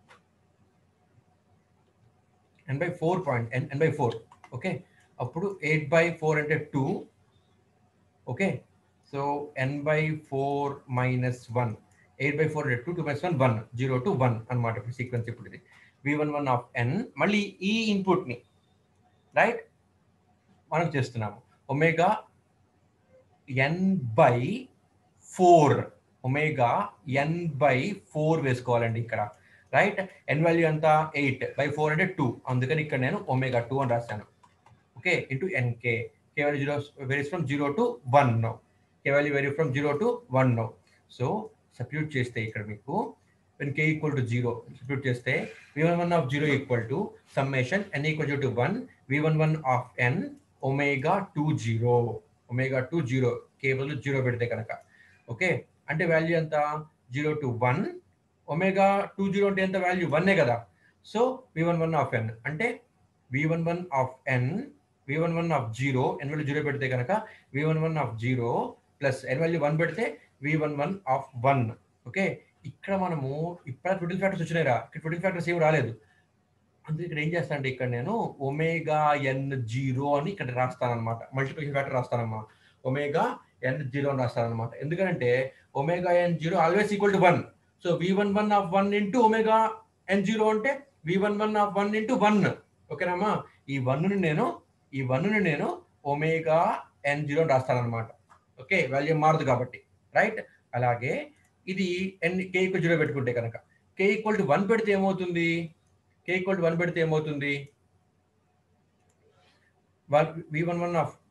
N by four point N N by four okay అప్పుడు ఎయిట్ బై ఫోర్ అంటే two okay so N by four minus one eight by four అంటే two two minus one one zero to one అనమాట ఇప్పుడు sequence ఇప్పుడు ఇది V one one of N మళ్ళీ ఈ ఇన్పుట్ని రైట్ మనం చేస్తున్నాము omega N by four omega N by four వేసుకోవాలండి ఇక్కడ రైట్ ఎన్ వాల్యూ ఎంత ఎయిట్ బై ఫోర్ అంటే టూ అందుకని ఇక్కడ నేను ఒమేగా టూ అని రాశాను okay into NK K value zero varies from zero to one K value vary from zero to one so substitute చేస్తే ఇక్కడ మీకు when k equal to 0 substitute చేస్తే v11 of 0 equal to summation n equal to 1 v11 of n omega 2 0 omega 2 0 కేవలం 0 పెడితే కనుక okay అంటే value ఎంత 0 to 1 omega 2 0 అంటే ఎంత వాల్యూ 1 కదా సో v11 ఆఫ్ n అంటే v11 of n v11 of 0 n value 0 పెడితే కనుక v11 of 0 plus n value 1 పెడితే v11 ఆఫ్ 1 ఓకే ఇక్కడ మనము ఇప్పుడు ట్విటిల్ ఫ్యాక్టర్స్ వచ్చినాయిరా ఇక్కడ ట్విటిల్ ఫ్యాక్టర్స్ ఏమి రాలేదు అందుకే ఇక్కడ ఏం చేస్తాను అంటే ఇక్కడ నేను ఒమేగా ఎన్ జీరో అని ఇక్కడ రాస్తాను అనమాట మల్టిప్లికేషన్ ఫ్యాక్టర్ రాస్తానమ్మా ఒమేగా ఎన్ జీరో అని రాస్తాను అనమాట ఎందుకంటే omega N zero always equal to one so we one one of one into omega N zero అంటే V one one of one into one ఓకేనమ్మా ఈ వన్ను నేను ఈ వన్ను నేను ఒమేగా ఎన్ జీరో అని రాస్తాను అనమాట ఓకే వాల్యూ మారదు కాబట్టి రైట్ అలాగే ఇది ఎన్ కే ఈక్వల్ జీరో పెట్టుకుంటే కనుక కే ఈక్వల్ టు వన్ పెడితే ఏమవుతుంది కే ఈక్వల్ టు వన్ పెడితే ఏమవుతుంది one we one one of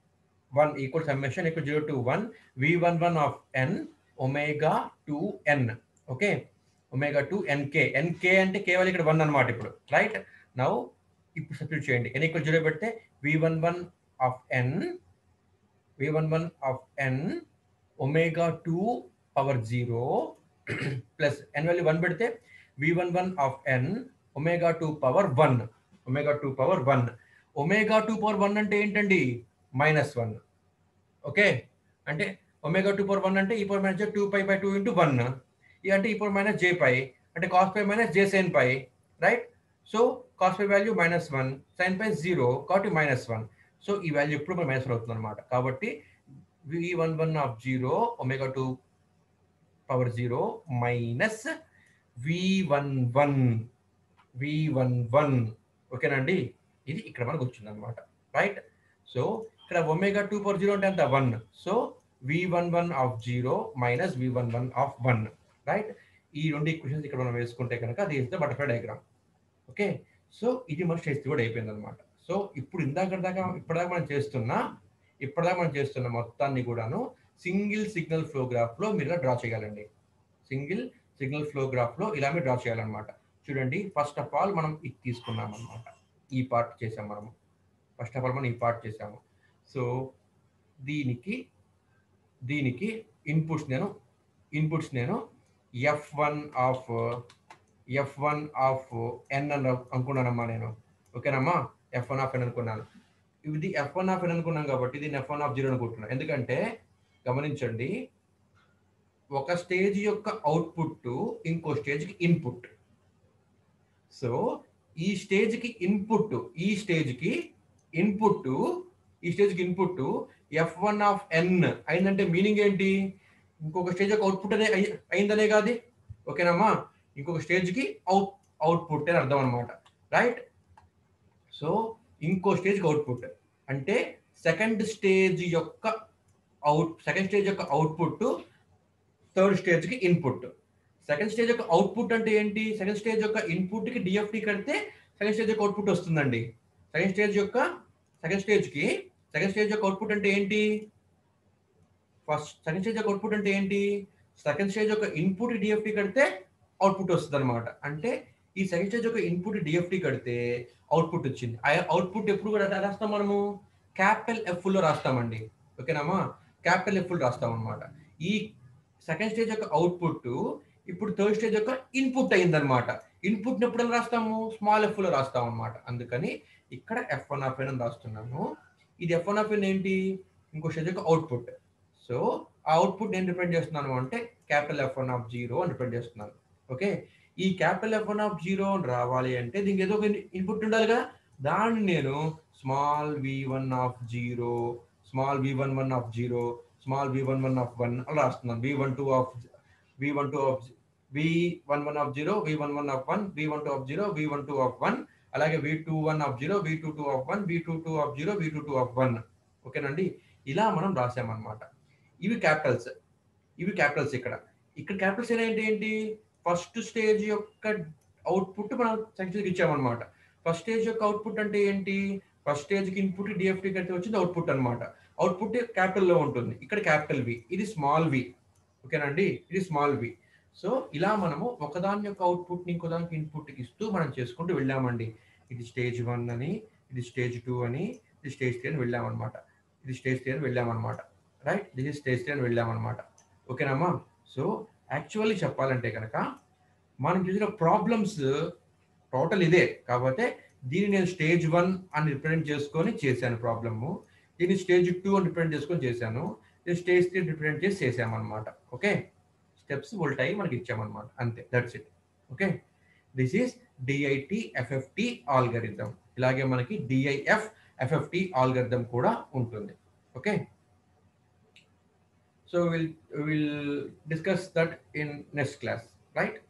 one equal summation equal zero to one we one one of N omega two N okay omega two NK NK అంటే కేవలం ఇక్కడ one అనమాట ఇప్పుడు right now ఇప్పుడు substitute చేయండి ఎన్ equal zero పెడితే V one one of N V one one of N omega two power zero plus N value one పెడితే V one one of N omega two power one omega two power one omega two power one అంటే ఏంటండి minus one okay అంటే omega two power one అంటే E power minus two pi by two into one ఈ అంటే E power minus J pi అంటే cos pi minus J sine pi right so cos pi value minus one sine pi zero కాబట్టి minus one so ఈ value ఎప్పుడు మన minus one అవుతుంది అనమాట కాబట్టి V one one of zero omega two power zero minus V one one we one one ఓకేనండి ఇది ఇక్కడ మనకు వచ్చింది అనమాట రైట్ సో ఇక్కడ ఒమేగా టూ పవర్ జీరో అంటే ఎంత one so we one one of zero minus V one one of one right ఈ రెండు ఈక్వేషన్స్ ఇక్కడ మనం వేసుకుంటే కనుక అది is the butterfly diagram okay so ఇది మన స్టేజ్ కూడా అయిపోయింది అనమాట సో ఇప్పుడు ఇందాక దాకా ఇప్పటిదాకా మనం చేస్తున్న ఇప్పటిదాకా మనం చేస్తున్న మొత్తాన్ని కూడాను సింగిల్ సిగ్నల్ ఫ్లో గ్రాఫ్ లో మీరు డ్రా చేయాలండి సింగిల్ సిగ్నల్ ఫ్లో గ్రాఫ్ లో ఇలా మీరు డ్రా చేయాలన్నమాట చూడండి ఫస్ట్ ఆఫ్ ఆల్ మనం ఇది తీసుకున్నాం అనమాట ఈ పార్ట్ చేసాం మనము ఫస్ట్ ఆఫ్ ఆల్ మనం ఈ పార్ట్ చేసాము సో దీనికి దీనికి ఇన్పుట్స్ నేను ఇన్పుట్స్ నేను F one of F one of N అని అనుకున్నానమ్మా నేను ఓకేనమ్మా ఎఫ్ వన్ ఆఫ్ ఎన్ అనుకున్నాను ఇది ఎఫ్ వన్ ఆఫ్ ఎన్ అనుకున్నాం కాబట్టి దీన్ని ఎఫ్ వన్ ఆఫ్ జీరో అనుకుంటున్నాను ఎందుకంటే గమనించండి ఒక స్టేజ్ యొక్క అవుట్పుట్ ఇంకో స్టేజ్కి ఇన్పుట్ సో ఈ స్టేజ్కి ఇన్పుట్ ఈ స్టేజ్కి ఇన్పుట్ ఈ స్టేజ్కి input F one of N అయిందంటే మీనింగ్ ఏంటి ఇంకొక స్టేజ్ యొక్క అవుట్పుట్ అనే అయి- అయిందనే కాదు ఓకేనమ్మా ఇంకొక స్టేజ్కి అవుట్ అవుట్పుట్ అని అర్థం అనమాట రైట్ సో ఇంకో స్టేజ్కి అవుట్పుట్ అంటే సెకండ్ స్టేజ్ యొక్క అవుట్ సెకండ్ స్టేజ్ యొక్క అవుట్పుట్ థర్డ్ స్టేజ్కి ఇన్పుట్ సెకండ్ స్టేజ్ యొక్క అవుట్పుట్ అంటే ఏంటి సెకండ్ స్టేజ్ యొక్క ఇన్పుట్కి డిఎఫ్టి కడితే సెకండ్ స్టేజ్ యొక్క అవుట్పుట్ వస్తుందండి సెకండ్ స్టేజ్ యొక్క సెకండ్ స్టేజ్కి సెకండ్ స్టేజ్ యొక్క అవుట్పుట్ అంటే ఏంటి ఫస్ట్ సెకండ్ స్టేజ్ యొక్క అవుట్పుట్ అంటే ఏంటి సెకండ్ స్టేజ్ యొక్క ఇన్పుట్ డిఎఫ్టి కడితే అవుట్పుట్ వస్తుంది అనమాట అంటే ఈ సెకండ్ స్టేజ్ యొక్క ఇన్పుట్ డిఎఫ్టి కడితే అవుట్పుట్ వచ్చింది ఆ అవుట్పుట్ ఎప్పుడు కూడా ఎలా రాస్తాం మనము క్యాపిటల్ ఎఫ్ లో రాస్తామండి ఓకేనామా క్యాపిటల్ ఎఫ్ రాస్తాం అనమాట ఈ సెకండ్ స్టేజ్ యొక్క అవుట్పుట్ ఇప్పుడు థర్డ్ స్టేజ్ యొక్క ఇన్పుట్ అయిందనమాట ఇన్పుట్ ఎప్పుడు ఎలా రాస్తాము స్మాల్ ఎఫ్ లో రాస్తాం అనమాట అందుకని ఇక్కడ ఎఫ్ వన్ ఆఫ్ ఎన్ అని రాస్తున్నాను ఇది ఎఫ్ వన్ ఆఫ్ ఎన్ ఏంటి ఇంకో స్టేజ్ యొక్క అవుట్పుట్ సో ఆ అవుట్పుట్ నేను రిప్రజెంట్ చేస్తున్నాను అంటే capital F one of zero అని రిప్రజెంట్ చేస్తున్నాను ఓకే ఈ capital F one of zero అని రావాలి అంటే దీనికి ఏదో ఒక ఇన్పుట్ ఉండాలి కదా దాన్ని నేను small V one of zero small V one one of zero small V one one of one అలా రాస్తున్నాను V one two of V one two of V one one of zero we one one of one we one two of zero we one two of one అలాగే V two one of zero V two two of one we two two of zero V two two of one ఓకేనండి ఇలా మనం రాసామన్నమాట ఇవి Capitals ఇవి Capitals ఇక్కడ ఇక్కడ capitals ఏంటి ఏంటి ఫస్ట్ స్టేజ్ యొక్క అవుట్పుట్ మనం సెకండ్ స్టేజ్కి ఇచ్చామన్నమాట ఫస్ట్ స్టేజ్ యొక్క అవుట్పుట్ అంటే ఏంటి ఫస్ట్ స్టేజ్కి ఇన్పుట్ డిఎఫ్టీ అయితే వచ్చింది అవుట్పుట్ అనమాట అవుట్పుట్ క్యాపిటల్లో ఉంటుంది ఇక్కడ క్యాపిటల్ వి ఇది స్మాల్ వి ఓకేనండి ఇది స్మాల్ వి సో ఇలా మనము ఒకదాని యొక్క అవుట్పుట్ని ఇంకోదానికి ఇన్పుట్కి ఇస్తూ మనం చేసుకుంటూ వెళ్ళామండి ఇది స్టేజ్ వన్ అని ఇది స్టేజ్ టూ అని ఇది స్టేజ్ త్రీ అని వెళ్ళామన్నమాట ఇది స్టేజ్ త్రీ అని వెళ్ళామన్నమాట right this is stage three అని వెళ్ళామన్నమాట ఓకేనమ్మా సో యాక్చువల్లీ చెప్పాలంటే కనుక మనం చూసిన ప్రాబ్లమ్స్ టోటల్ ఇదే కాకపోతే దీన్ని నేను స్టేజ్ వన్ అని రిప్రజెంట్ చేసుకొని చేశాను ప్రాబ్లము దీన్ని స్టేజ్ టూ అని రిప్రజెంట్ చేసుకొని చేశాను దీన్ని స్టేజ్ త్రీ రిప్రజెంట్ చేసి చేసామన్నమాట ఓకే స్టెప్స్ వోల్టాయి మనకి ఇచ్చామన్నమాట అంతే that's it okay this is DIT FFT algorithm ఇలాగే మనకి డిఐఎఫ్ ఎఫ్ఎఫ్టి ఆల్గరిథం కూడా ఉంటుంది okay so will will discuss that in next class right